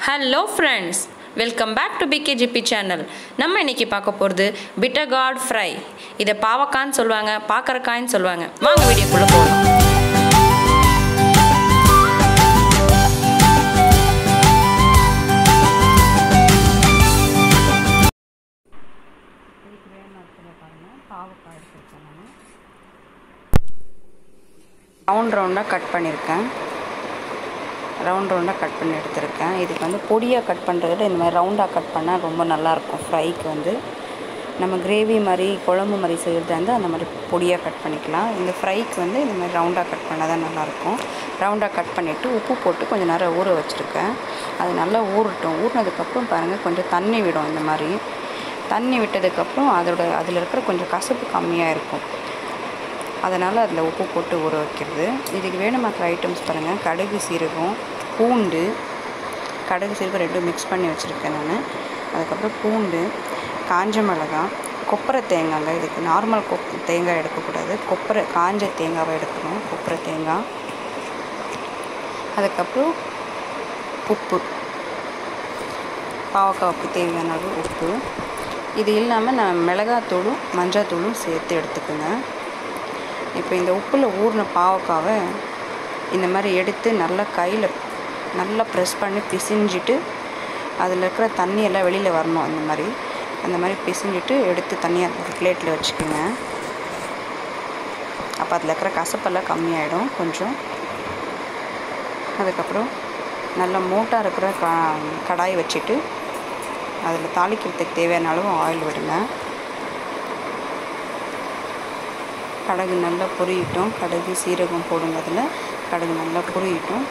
hello friends welcome back to PKGP channel நம்ம இன்னைக்கு பார்க்க போகிறது பிட்டகார்ட் ஃப்ரை இதை பாவக்கான்னு சொல்லுவாங்க பாக்கறக்காய்ன்னு சொல்லுவாங்க வாங்க வீடியோக்குள்ளே போகலாம் ரவுண்ட் ரவுண்டாக கட் பண்ணியிருக்கேன் ரவுண்ட் ரவுண்டாக கட் பண்ணி எடுத்திருக்கேன் இதுக்கு வந்து பொடியாக கட் பண்ணுறத விட இந்த மாதிரி ரவுண்டாக கட் பண்ணால் ரொம்ப நல்லாயிருக்கும் ஃப்ரைக்கு வந்து நம்ம கிரேவி மாதிரி குழம்பு மாதிரி செய்கிறதா இருந்தால் அந்த மாதிரி பொடியாக கட் பண்ணிக்கலாம் இந்த ஃப்ரைக்கு வந்து இந்த மாதிரி ரவுண்டாக கட் பண்ணால் தான் நல்லாயிருக்கும் ரவுண்டாக கட் பண்ணிவிட்டு உப்பு போட்டு கொஞ்சம் நேரம் ஊற வச்சுருக்கேன் அது நல்லா ஊறட்டும் ஊறினதுக்கப்புறம் பாருங்கள் கொஞ்சம் தண்ணி விடும் இந்த மாதிரி தண்ணி விட்டதுக்கப்புறம் அதோட அதில் இருக்கிற கொஞ்சம் கசப்பு கம்மியாக இருக்கும் அதனால் அதில் உப்பு போட்டு ஊற வைக்கிறது இதுக்கு வேணுமாக்கிற ஐட்டம்ஸ் பாருங்கள் கடுகு சீரகம் பூண்டு கடுகு சீரகம் ரெண்டும் மிக்ஸ் பண்ணி வச்சுருக்கேன் நான் அதுக்கப்புறம் பூண்டு காஞ்ச மிளகாய் கொப்பரை தேங்காய்ங்க இதுக்கு நார்மல் கொப் தேங்காய் எடுக்கக்கூடாது கொப்பரை காஞ்ச தேங்காவை எடுக்கணும் கொப்பரை தேங்காய் அதுக்கப்புறம் உப்பு பாவக்காவுக்கு தேவையான அளவு உப்பு இது இல்லாமல் நான் மிளகாத்தூளும் மஞ்சாத்தூளும் சேர்த்து எடுத்துக்கோங்க இப்போ இந்த உப்பில் ஊறின பாவக்காவை இந்த மாதிரி எடுத்து நல்லா கையில் நல்லா ப்ரெஸ் பண்ணி பிசிஞ்சிட்டு அதில் இருக்கிற தண்ணியெல்லாம் வெளியில் வரணும் அந்த மாதிரி அந்த மாதிரி பிசிஞ்சிட்டு எடுத்து தனியாக ஒரு பிளேட்டில் வச்சுக்கோங்க அப்போ அதில் இருக்கிற கசப்பெல்லாம் கம்மியாயிடும் கொஞ்சம் அதுக்கப்புறம் நல்லா மோட்டாக இருக்கிற க கடாய் வச்சுட்டு அதில் தாளிக்கிறதுக்கு தேவையான அளவு ஆயில் விடுங்க கடுகு நல்லா பொரியட்டும் கடுகு சீரகம் போடுங்க அதில் கடுகு நல்லா பொரியட்டும்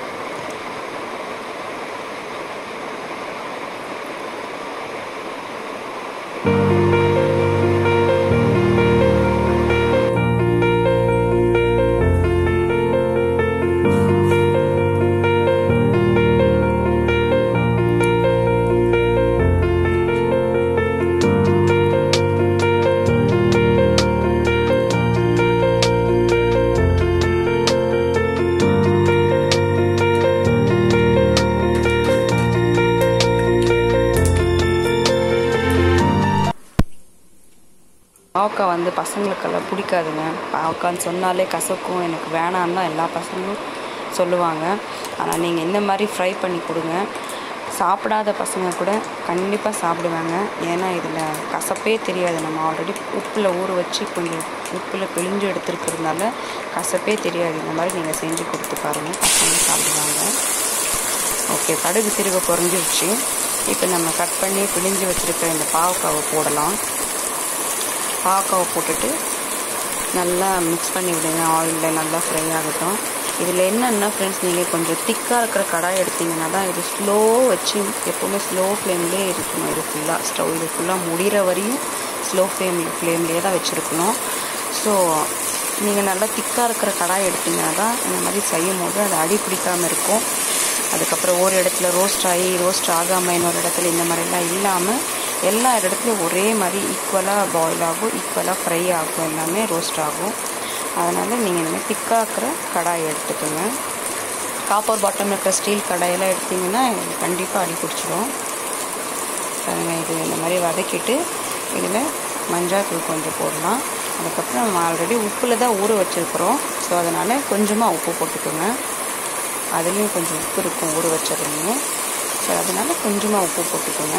பாவக்காய் வந்து பசங்களுக்கெல்லாம் பிடிக்காதுங்க பாவக்கான்னு சொன்னாலே கசக்கும் எனக்கு வேணான்னு தான் எல்லா பசங்களும் சொல்லுவாங்க ஆனால் நீங்கள் இந்த மாதிரி ஃப்ரை பண்ணி கொடுங்க சாப்பிடாத பசங்க கூட கண்டிப்பாக சாப்பிடுவாங்க ஏன்னா இதில் கசப்பே தெரியாது நம்ம ஆல்ரெடி உப்பில் ஊற வச்சு கொஞ்சம் உப்பில் பிழிஞ்சு எடுத்துருக்கிறதுனால கசப்பே தெரியாது இந்த மாதிரி நீங்கள் செஞ்சு கொடுத்து பாருங்கள் பசங்க சாப்பிடுவாங்க ஓகே கடுகு சிறுக குறைஞ்சிருச்சு இப்போ நம்ம கட் பண்ணி பிழிஞ்சு வச்சுருக்கிற இந்த பாவக்காவை போடலாம் பாவக்காவை போட்டுட்டு நல்லா மிக்ஸ் பண்ணி விடுங்க ஆயிலில் நல்லா ஃப்ரை ஆகட்டும் இதில் என்னென்னா ஃப்ரெண்ட்ஸ் நீங்கள் கொஞ்சம் திக்காக இருக்கிற கடாய் எடுத்திங்கன்னா தான் இது ஸ்லோ வச்சு எப்போவுமே ஸ்லோ ஃப்ளேம்லேயே இருக்கணும் இது ஃபுல்லாக ஸ்டவ் இது ஃபுல்லாக முடிகிற வரையும் ஸ்லோ ஃப்ளேம் ஃப்ளேம்லேயே தான் வச்சுருக்கணும் ஸோ நீங்கள் நல்லா திக்காக இருக்கிற கடாய் எடுத்திங்கன்னா தான் இந்த மாதிரி செய்யும் போது அது அடி பிடிக்காமல் இருக்கும் அதுக்கப்புறம் ஒரு இடத்துல ரோஸ்ட் ஆகி ரோஸ்ட் ஆகாமல் இன்னொரு இடத்துல இந்த மாதிரிலாம் இல்லாமல் எல்லா இடத்துலையும் ஒரே மாதிரி ஈக்குவலாக பாயில் ஆகும் ஈக்குவலாக ஃப்ரை ஆகும் எல்லாமே ரோஸ்ட் ஆகும் அதனால் நீங்கள் இனிமேல் திக்காக்கிற கடாய் எடுத்துக்கோங்க காப்பர் பாட்டம் இருக்கிற ஸ்டீல் கடாயெல்லாம் எடுத்திங்கன்னா கண்டிப்பாக அடி பிடிச்சிடும் பாருங்கள் இது இந்த மாதிரி வதக்கிட்டு இதில் மஞ்சள் தூள் கொஞ்சம் போடலாம் அதுக்கப்புறம் நம்ம ஆல்ரெடி உப்பில் தான் ஊற வச்சுருக்குறோம் ஸோ அதனால் கொஞ்சமாக உப்பு போட்டுக்கோங்க அதுலேயும் கொஞ்சம் உப்பு இருக்கும் ஊற வச்சதுலேயும் ஸோ அதனால் கொஞ்சமாக உப்பு போட்டுக்கோங்க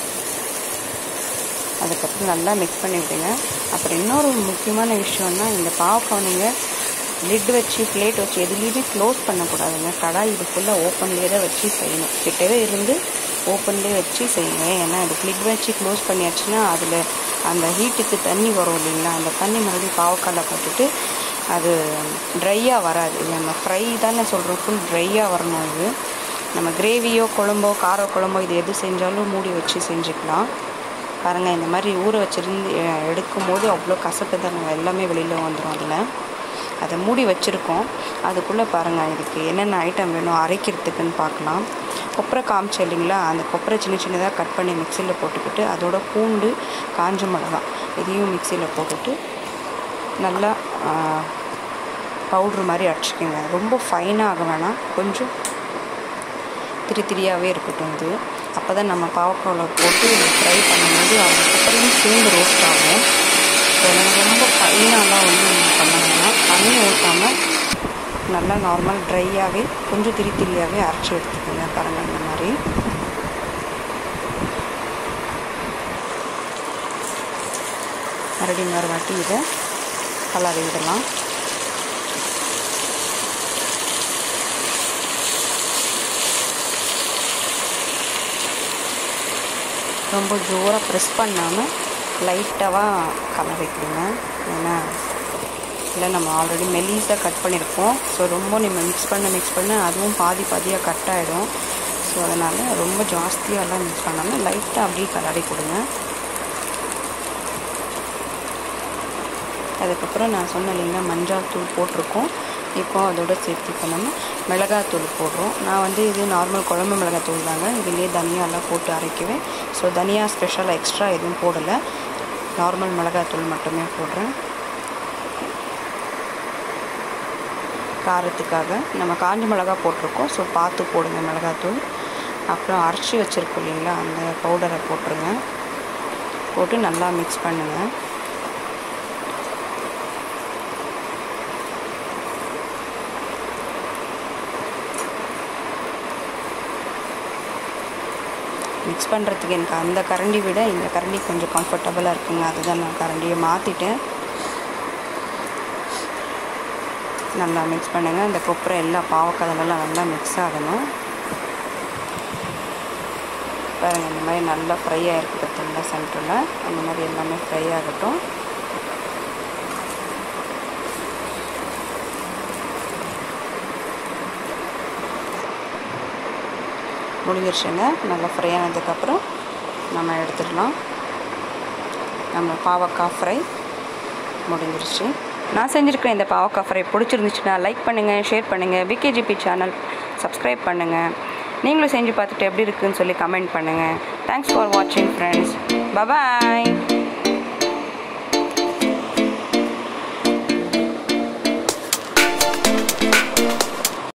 அதுக்கப்புறம் நல்லா மிக்ஸ் பண்ணி விடுங்க அப்புறம் இன்னொரு முக்கியமான விஷயம்னா இந்த பாவக்காய் நீங்கள் லிட் வச்சு பிளேட் வச்சு எதுலேயுமே க்ளோஸ் பண்ணக்கூடாதுங்க கடாய் இது ஃபுல்லாக ஓப்பன்லேயே தான் வச்சு செய்யணும் கிட்டவே இருந்து ஓப்பன்லேயே வச்சு செய்யுங்க ஏன்னா இது லிட் வச்சு க்ளோஸ் பண்ணியாச்சுன்னா அதில் அந்த ஹீட்டுக்கு தண்ணி வரும் இல்லைங்களா அந்த தண்ணி மறுபடியும் பாவக்காயில் பட்டுட்டு அது ட்ரையாக வராது இல்லை நம்ம ஃப்ரை தானே சொல்கிறோம் ஃபுல் ட்ரையாக வரணும் இது நம்ம கிரேவியோ குழம்போ கார குழம்போ இது எது செஞ்சாலும் மூடி வச்சு செஞ்சுக்கலாம் பாருங்கள் இந்த மாதிரி ஊற வச்சுருந்து எடுக்கும் போது அவ்வளோ கசப்பு தானே எல்லாமே வெளியில் வந்துடும் அதில் அதை மூடி வச்சுருக்கோம் அதுக்குள்ளே பாருங்கள் இதுக்கு என்னென்ன ஐட்டம் வேணும் அரைக்கிறதுக்குன்னு பார்க்கலாம் கொப்பரை காமிச்சு இல்லைங்களா அந்த கொப்பரை சின்ன சின்னதாக கட் பண்ணி மிக்சியில் போட்டுக்கிட்டு அதோட பூண்டு காஞ்ச மிளகா இதையும் மிக்சியில் போட்டுட்டு நல்லா பவுட்ரு மாதிரி அடிச்சுக்கோங்க ரொம்ப ஃபைனாக ஆக வேணாம் கொஞ்சம் திரி திரியாகவே இருக்கட்டும் இது அப்போ தான் நம்ம பாவக்காவில் போட்டு ஃப்ரை பண்ணும்போது அதுக்கப்புறமும் சேர்ந்து ரோஸ்ட் ஆகும் ஸோ எனக்கு ரொம்ப ஃபைனாலாம் வந்து நீங்கள் பண்ண வேணாம் தண்ணி ஊற்றாமல் நல்லா நார்மல் ட்ரையாகவே கொஞ்சம் திரி திரியாகவே அரைச்சி எடுத்துக்கோங்க பாருங்கள் இந்த மாதிரி மறுபடியும் இன்னொரு வாட்டி இதை கலரி விடலாம் ரொம்ப ஜோராக ப்ரெஸ் பண்ணாமல் லைட்டாக கலரி கொடுங்க ஏன்னா இல்லை நம்ம ஆல்ரெடி மெலீஸாக கட் பண்ணியிருப்போம் ஸோ ரொம்ப நம்ம மிக்ஸ் பண்ண மிக்ஸ் பண்ண அதுவும் பாதி பாதியாக கட் ஆகிடும் ஸோ அதனால் ரொம்ப ஜாஸ்தியாகலாம் மிக்ஸ் பண்ணாமல் லைட்டாக அப்படியே கலரி கொடுங்க அதுக்கப்புறம் நான் சொன்ன இல்லைங்களா மஞ்சள் தூள் போட்டிருக்கோம் இப்போ அதோட சேர்த்து இப்போ நம்ம மிளகாத்தூள் போடுறோம் நான் வந்து இது நார்மல் குழம்பு மிளகாத்தூள் தாங்க இதுலேயே தனியாலாம் போட்டு அரைக்குவேன் ஸோ தனியா ஸ்பெஷலாக எக்ஸ்ட்ரா எதுவும் போடலை நார்மல் மிளகாத்தூள் மட்டுமே போடுறேன் காரத்துக்காக நம்ம காஞ்ச மிளகா போட்டிருக்கோம் ஸோ பார்த்து போடுங்க மிளகாத்தூள் அப்புறம் அரைச்சி வச்சுருக்கோம் இல்லைங்களா அந்த பவுடரை போட்டுருங்க போட்டு நல்லா மிக்ஸ் பண்ணுங்கள் மிக்ஸ் பண்ணுறதுக்கு எனக்கு அந்த கரண்டி விட இந்த கரண்டி கொஞ்சம் கம்ஃபர்டபுளாக இருக்குங்க அதுதான் நான் கரண்டியை மாற்றிட்டேன் நல்லா மிக்ஸ் பண்ணுங்கள் இந்த கொப்பரை எல்லா பாவக்காதலெல்லாம் நல்லா மிக்ஸ் ஆகணும் பாருங்கள் இந்த மாதிரி நல்லா ஃப்ரை ஆகிருக்கு பார்த்தீங்களா சென்டரில் அந்த மாதிரி எல்லாமே ஃப்ரை ஆகட்டும் முடிஞ்சிருச்சுங்க நல்லா ஃப்ரை ஆனதுக்கப்புறம் நம்ம எடுத்துடலாம் நம்ம பாவக்காய் ஃப்ரை முடிஞ்சிருச்சு நான் செஞ்சுருக்கிற இந்த பாவக்காய் ஃப்ரை பிடிச்சிருந்துச்சுன்னா லைக் பண்ணுங்கள் ஷேர் பண்ணுங்கள் பிகேஜிபி சேனல் சப்ஸ்கிரைப் பண்ணுங்கள் நீங்களும் செஞ்சு பார்த்துட்டு எப்படி இருக்குன்னு சொல்லி கமெண்ட் பண்ணுங்கள் தேங்க்ஸ் ஃபார் வாட்சிங் ஃப்ரெண்ட்ஸ் பபாய்